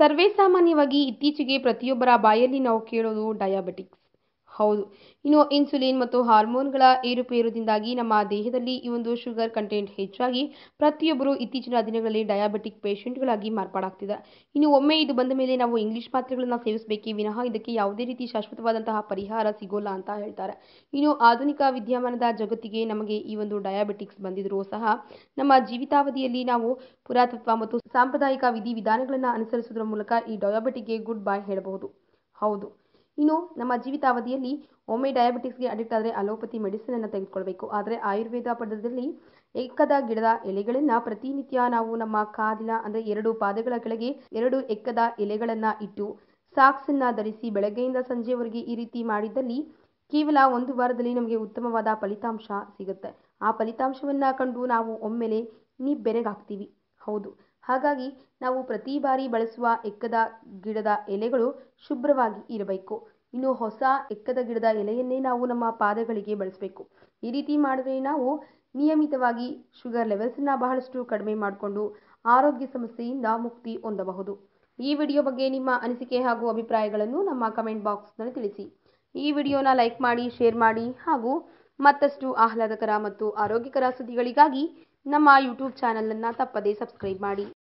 ಸರ್ವೇಸಾಮಾನ್ಯವಾಗಿ ಇತ್ತೀಚೆಗೆ ಪ್ರತಿಯೊಬ್ಬರ ಬಾಯಲ್ಲಿ ನಾವು ಕೇಳೋದು ಡಯಾಬಿಟಿಕ್ಸ್ ಹೌದು ಇನ್ನು ಇನ್ಸುಲಿನ್ ಮತ್ತು ಹಾರ್ಮೋನ್ಗಳ ಏರುಪೇರುದಿಂದಾಗಿ ನಮ್ಮ ದೇಹದಲ್ಲಿ ಈ ಒಂದು ಶುಗರ್ ಕಂಟೆಂಟ್ ಹೆಚ್ಚಾಗಿ ಪ್ರತಿಯೊಬ್ಬರು ಇತ್ತೀಚಿನ ದಿನಗಳಲ್ಲಿ ಡಯಾಬಿಟಿಕ್ ಪೇಷಂಟ್ಗಳಾಗಿ ಮಾರ್ಪಾಡಾಗ್ತಿದೆ ಇನ್ನು ಒಮ್ಮೆ ಇದು ಬಂದ ಮೇಲೆ ನಾವು ಇಂಗ್ಲಿಷ್ ಮಾತ್ರೆಗಳನ್ನು ಸೇವಿಸಬೇಕೇ ವಿನಃ ಇದಕ್ಕೆ ಯಾವುದೇ ರೀತಿ ಶಾಶ್ವತವಾದಂತಹ ಪರಿಹಾರ ಸಿಗೋಲ್ಲ ಅಂತ ಹೇಳ್ತಾರೆ ಇನ್ನು ಆಧುನಿಕ ವಿದ್ಯಮಾನದ ಜಗತ್ತಿಗೆ ನಮಗೆ ಈ ಒಂದು ಡಯಾಬಿಟಿಕ್ಸ್ ಬಂದಿದ್ರೂ ಸಹ ನಮ್ಮ ಜೀವಿತಾವಧಿಯಲ್ಲಿ ನಾವು ಪುರಾತತ್ವ ಮತ್ತು ಸಾಂಪ್ರದಾಯಿಕ ವಿಧಿವಿಧಾನಗಳನ್ನು ಅನುಸರಿಸುವುದರ ಮೂಲಕ ಈ ಡಯಾಬಿಟಿಕ್ಗೆ ಗುಡ್ ಬೈ ಹೇಳಬಹುದು ಹೌದು ಇನ್ನು ನಮ್ಮ ಜೀವಿತಾವಧಿಯಲ್ಲಿ ಒಮ್ಮೆ ಡಯಾಬಿಟಿಕ್ಸ್ಗೆ ಅಡಿಕ್ಟ್ ಆದರೆ ಅಲೋಪತಿ ಮೆಡಿಸಿನನ್ನು ತೆಗೆದುಕೊಳ್ಬೇಕು ಆದರೆ ಆಯುರ್ವೇದ ಪದ್ಧತಿಯಲ್ಲಿ ಎಕ್ಕದ ಗಿಡದ ಎಲೆಗಳನ್ನು ಪ್ರತಿನಿತ್ಯ ನಾವು ನಮ್ಮ ಕಾಲಿನ ಅಂದರೆ ಎರಡು ಪಾದಗಳ ಕೆಳಗೆ ಎರಡು ಎಕ್ಕದ ಎಲೆಗಳನ್ನು ಇಟ್ಟು ಸಾಕ್ಸನ್ನು ಧರಿಸಿ ಬೆಳಗ್ಗೆಯಿಂದ ಸಂಜೆವರೆಗೆ ಈ ರೀತಿ ಮಾಡಿದ್ದಲ್ಲಿ ಕೇವಲ ಒಂದು ವಾರದಲ್ಲಿ ನಮಗೆ ಉತ್ತಮವಾದ ಫಲಿತಾಂಶ ಸಿಗುತ್ತೆ ಆ ಫಲಿತಾಂಶವನ್ನು ಕಂಡು ನಾವು ಒಮ್ಮೆಲೆ ನಿಬ್ಬೆರಗಾಗ್ತೀವಿ ಹೌದು ಹಾಗಾಗಿ ನಾವು ಪ್ರತಿ ಬಾರಿ ಬಳಸುವ ಎಕ್ಕದ ಗಿಡದ ಎಲೆಗಳು ಶುಭ್ರವಾಗಿ ಇರಬೇಕು ಇನ್ನು ಹೊಸ ಎಕ್ಕದ ಗಿಡದ ಎಲೆಯನ್ನೇ ನಾವು ನಮ್ಮ ಪಾದಗಳಿಗೆ ಬಳಸಬೇಕು ಈ ರೀತಿ ಮಾಡಿದ್ರೆ ನಾವು ನಿಯಮಿತವಾಗಿ ಶುಗರ್ ಲೆವೆಲ್ಸನ್ನು ಬಹಳಷ್ಟು ಕಡಿಮೆ ಮಾಡಿಕೊಂಡು ಆರೋಗ್ಯ ಸಮಸ್ಯೆಯಿಂದ ಮುಕ್ತಿ ಹೊಂದಬಹುದು ಈ ವಿಡಿಯೋ ಬಗ್ಗೆ ನಿಮ್ಮ ಅನಿಸಿಕೆ ಹಾಗೂ ಅಭಿಪ್ರಾಯಗಳನ್ನು ನಮ್ಮ ಕಮೆಂಟ್ ಬಾಕ್ಸ್ನಲ್ಲಿ ತಿಳಿಸಿ ಈ ವಿಡಿಯೋನ ಲೈಕ್ ಮಾಡಿ ಶೇರ್ ಮಾಡಿ ಹಾಗೂ ಮತ್ತಷ್ಟು ಆಹ್ಲಾದಕರ ಮತ್ತು ಆರೋಗ್ಯಕರ ಸುದ್ದಿಗಳಿಗಾಗಿ ನಮ್ಮ ಯೂಟ್ಯೂಬ್ ಚಾನಲನ್ನು ತಪ್ಪದೇ ಸಬ್ಸ್ಕ್ರೈಬ್ ಮಾಡಿ